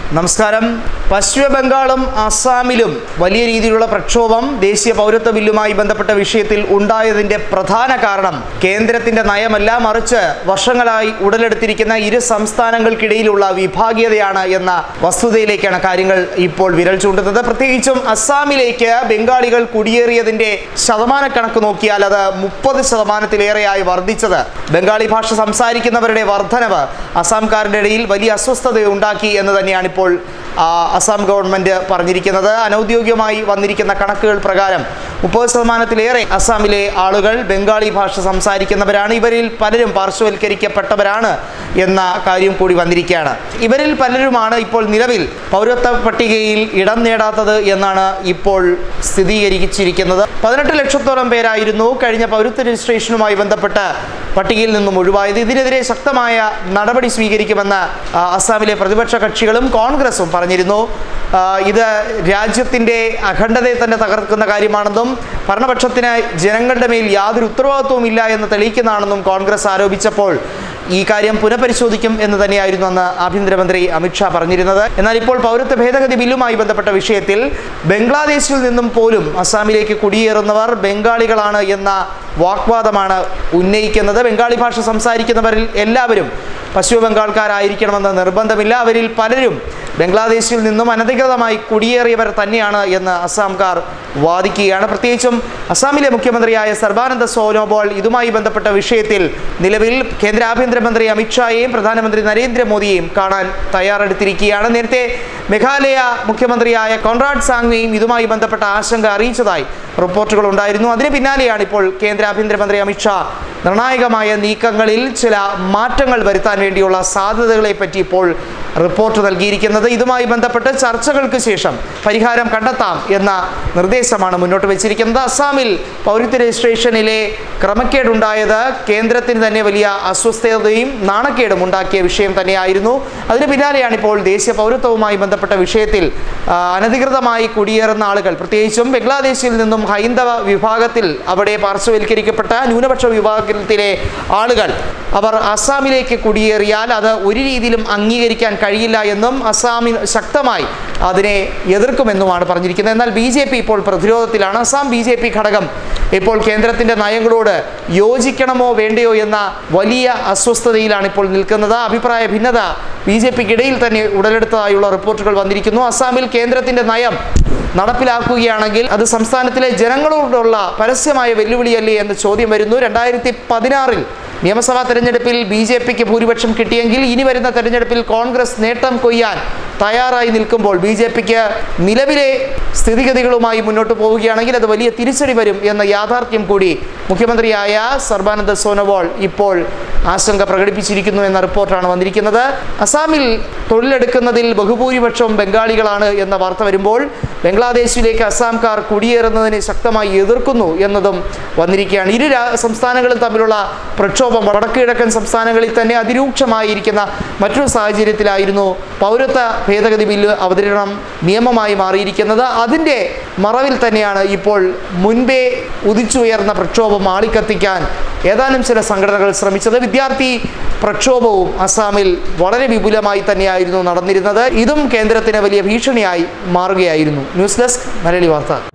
നമസ്കാരം പശ്ചിമ ബംഗാളും അസാമിലും വലിയ രീതിയിലുള്ള പ്രക്ഷോഭം ദേശീയ പൗരത്വ ബില്ലുമായി ബന്ധപ്പെട്ട വിഷയത്തിൽ ഉണ്ടായതിന്റെ പ്രധാന കാരണം കേന്ദ്രത്തിന്റെ നയമല്ല മറിച്ച് വർഷങ്ങളായി ഉടലെടുത്തിരിക്കുന്ന ഇരു സംസ്ഥാനങ്ങൾക്കിടയിലുള്ള വിഭാഗീയതയാണ് എന്ന വസ്തുതയിലേക്കാണ് കാര്യങ്ങൾ ഇപ്പോൾ വിരൽ ചൂണ്ടുന്നത് പ്രത്യേകിച്ചും അസാമിലേക്ക് ബംഗാളികൾ കുടിയേറിയതിന്റെ ശതമാന കണക്ക് നോക്കിയാൽ അത് മുപ്പത് ശതമാനത്തിലേറെയായി വർദ്ധിച്ചത് ബംഗാളി ഭാഷ സംസാരിക്കുന്നവരുടെ വർധനവ് അസാംകാരുടെ ഇടയിൽ വലിയ അസ്വസ്ഥത ഉണ്ടാക്കി എന്ന് തന്നെയാണ് ഇപ്പോൾ ആ, അസം ഗവൺമെന്റ് പറഞ്ഞിരിക്കുന്നത് അനൗദ്യോഗികമായി വന്നിരിക്കുന്ന കണക്കുകൾ പ്രകാരം മുപ്പത് ശതമാനത്തിലേറെ അസാമിലെ ആളുകൾ ബംഗാളി ഭാഷ സംസാരിക്കുന്നവരാണ് ഇവരിൽ പലരും പാർശ്വവൽക്കരിക്കപ്പെട്ടവരാണ് എന്ന കാര്യം കൂടി വന്നിരിക്കുകയാണ് ഇവരിൽ പലരുമാണ് ഇപ്പോൾ നിലവിൽ പൗരത്വ പട്ടികയിൽ ഇടം നേടാത്തത് എന്നാണ് ഇപ്പോൾ സ്ഥിരീകരിച്ചിരിക്കുന്നത് പതിനെട്ട് ലക്ഷത്തോളം പേരായിരുന്നു കഴിഞ്ഞ പൗരത്വ രജിസ്ട്രേഷനുമായി ബന്ധപ്പെട്ട് പട്ടികയിൽ നിന്നും ഒഴിവായത് ഇതിനെതിരെ ശക്തമായ നടപടി സ്വീകരിക്കുമെന്ന് ആ, അസാമിലെ പ്രതിപക്ഷ കക്ഷികളും കോൺഗ്രസും പറഞ്ഞിരുന്നു ആ, ഇത് രാജ്യത്തിൻ്റെ അഖണ്ഡതയെ തന്നെ തകർക്കുന്ന കാര്യമാണെന്നും ഭരണപക്ഷത്തിന് ജനങ്ങളുടെ മേൽ യാതൊരു ഉത്തരവാദിത്വവും ഇല്ല എന്ന് തെളിയിക്കുന്നതാണെന്നും കോൺഗ്രസ് ആരോപിച്ചപ്പോൾ ഈ കാര്യം പുനഃപരിശോധിക്കും എന്ന് തന്നെയായിരുന്നു അന്ന് ആഭ്യന്തരമന്ത്രി അമിത്ഷാ പറഞ്ഞിരുന്നത് എന്നാൽ ഇപ്പോൾ പൗരത്വ ഭേദഗതി ബില്ലുമായി ബന്ധപ്പെട്ട വിഷയത്തിൽ ബംഗ്ലാദേശിൽ നിന്നും പോലും അസാമിലേക്ക് കുടിയേറുന്നവർ ബംഗാളികളാണ് എന്ന വാഗ്വാദമാണ് ഉന്നയിക്കുന്നത് ബംഗാളി ഭാഷ സംസാരിക്കുന്നവരിൽ എല്ലാവരും പശ്ചിമ ബംഗാൾക്കാരായിരിക്കണമെന്ന് നിർബന്ധമില്ല അവരിൽ പലരും ബംഗ്ലാദേശിൽ നിന്നും അനധികൃതമായി കുടിയേറിയവർ തന്നെയാണ് എന്ന് അസാംകാർ വാദിക്കുകയാണ് പ്രത്യേകിച്ചും അസാമിലെ മുഖ്യമന്ത്രിയായ സർബാനന്ദ സോനോബോൾ ഇതുമായി ബന്ധപ്പെട്ട വിഷയത്തിൽ നിലവിൽ കേന്ദ്ര ആഭ്യന്തരമന്ത്രി അമിത്ഷായെയും പ്രധാനമന്ത്രി നരേന്ദ്രമോദിയെയും കാണാൻ തയ്യാറെടുത്തിരിക്കുകയാണ് നേരത്തെ മേഘാലയ മുഖ്യമന്ത്രിയായ കോൺറാഡ് സാങ്വയും ഇതുമായി ബന്ധപ്പെട്ട ആശങ്ക അറിയിച്ചതായി റിപ്പോർട്ടുകൾ ഉണ്ടായിരുന്നു അതിന് പിന്നാലെയാണ് ഇപ്പോൾ കേന്ദ്ര ആഭ്യന്തരമന്ത്രി അമിത്ഷാ നിർണായകമായ നീക്കങ്ങളിൽ ചില മാറ്റങ്ങൾ വരുത്താൻ വേണ്ടിയുള്ള സാധ്യതകളെ പറ്റി ഇപ്പോൾ റിപ്പോർട്ട് നൽകിയിരിക്കുന്നത് ഇതുമായി ബന്ധപ്പെട്ട് ചർച്ചകൾക്ക് ശേഷം പരിഹാരം കണ്ടെത്താം എന്ന നിർദ്ദേശമാണ് മുന്നോട്ട് വെച്ചിരിക്കുന്നത് അസാമിൽ പൗരത്വ രജിസ്ട്രേഷനിലെ ക്രമക്കേടുണ്ടായത് കേന്ദ്രത്തിന് തന്നെ വലിയ അസ്വസ്ഥതയും നാണക്കേടും ഉണ്ടാക്കിയ വിഷയം തന്നെയായിരുന്നു അതിന് പിന്നാലെയാണ് ഇപ്പോൾ ദേശീയ പൗരത്വവുമായി ബന്ധപ്പെട്ട വിഷയത്തിൽ ആ, അനധികൃതമായി കുടിയേറുന്ന ആളുകൾ പ്രത്യേകിച്ചും ബംഗ്ലാദേശിൽ നിന്നും ഹൈന്ദവ വിഭാഗത്തിൽ അവിടെ പാർശ്വവൽക്കരിക്കപ്പെട്ട ന്യൂനപക്ഷ വിഭാഗത്തിലെ ആളുകൾ അവർ അസാമിലേക്ക് കുടിയേറിയാൽ അത് ഒരു രീതിയിലും അംഗീകരിക്കാൻ കഴിയില്ല എന്നും അസാമിൽ ശക്തമായി അതിനെ എതിർക്കുമെന്നുമാണ് പറഞ്ഞിരിക്കുന്നത് എന്നാൽ ബി ജെ പി ഇപ്പോൾ പ്രതിരോധത്തിലാണ് അസാം ബി ജെ പി ഘടകം ഇപ്പോൾ കേന്ദ്രത്തിന്റെ നയങ്ങളോട് യോജിക്കണമോ വേണ്ടയോ എന്ന വലിയ അസ്വസ്ഥതയിലാണ് ഇപ്പോൾ നിൽക്കുന്നത് അഭിപ്രായ ഭിന്നത ബി ജെ പിക്കിടയിൽ തന്നെ ഉടലെടുത്തതായുള്ള റിപ്പോർട്ടുകൾ വന്നിരിക്കുന്നു അസാമിൽ കേന്ദ്രത്തിന്റെ നയം നടപ്പിലാക്കുകയാണെങ്കിൽ അത് സംസ്ഥാനത്തിലെ ജനങ്ങളോടുള്ള പരസ്യമായ വെല്ലുവിളിയല്ലേ എന്ന ചോദ്യം വരുന്നു രണ്ടായിരത്തി പതിനാറിൽ നിയമസഭാ തെരഞ്ഞെടുപ്പിൽ ബി ജെ പിക്ക് ഭൂരിപക്ഷം കിട്ടിയെങ്കിൽ ഇനി വരുന്ന തെരഞ്ഞെടുപ്പിൽ കോൺഗ്രസ് നേട്ടം കൊയ്യാൻ തയ്യാറായി നിൽക്കുമ്പോൾ ബി ജെ പിക്ക് നിലവിലെ സ്ഥിതിഗതികളുമായി മുന്നോട്ട് പോവുകയാണെങ്കിൽ അത് വലിയ തിരിച്ചടി വരും എന്ന യാഥാർത്ഥ്യം കൂടി മുഖ്യമന്ത്രിയായ സർബാനന്ദ സോനോവാൾ ഇപ്പോൾ ആശങ്ക പ്രകടിപ്പിച്ചിരിക്കുന്നു എന്ന റിപ്പോർട്ടാണ് വന്നിരിക്കുന്നത് അസാമിൽ തൊഴിലെടുക്കുന്നതിൽ ബഹുഭൂരിപക്ഷവും ബംഗാളികളാണ് എന്ന വാർത്ത വരുമ്പോൾ ബംഗ്ലാദേശിലേക്ക് അസാംകാർ കുടിയേറുന്നതിനെ ശക്തമായി എതിർക്കുന്നു എന്നതും വന്നിരിക്കുകയാണ് ഇരു രാ- സംസ്ഥാനങ്ങളും തമ്മിലുള്ള പ്രക്ഷോഭം വടക്ക് കിഴക്കൻ സംസ്ഥാനങ്ങളിൽ തന്നെ അതിരൂക്ഷമായിരിക്കുന്ന മറ്റൊരു സാഹചര്യത്തിലായിരുന്നു പൗരത്വ ഭേദഗതി ബില്ല് അവതരണം നിയമമായി മാറിയിരിക്കുന്നത് അതിൻ്റെ മറവിൽ തന്നെയാണ് ഇപ്പോൾ മുൻപേ ഉദിച്ചുയർന്ന പ്രക്ഷോഭം ആളിക്കത്തിക്കാൻ ഏതാനും ചില സംഘടനകൾ ശ്രമിച്ചത് വിദ്യാർത്ഥി പ്രക്ഷോഭവും അസാമിൽ വളരെ വിപുലമായി തന്നെയായിരുന്നു നടന്നിരുന്നത് ഇതും കേന്ദ്രത്തിന് വലിയ ഭീഷണിയായി മാറുകയായിരുന്നു ന്യൂസ് ഡെസ്ക് മലയാളി വാർത്ത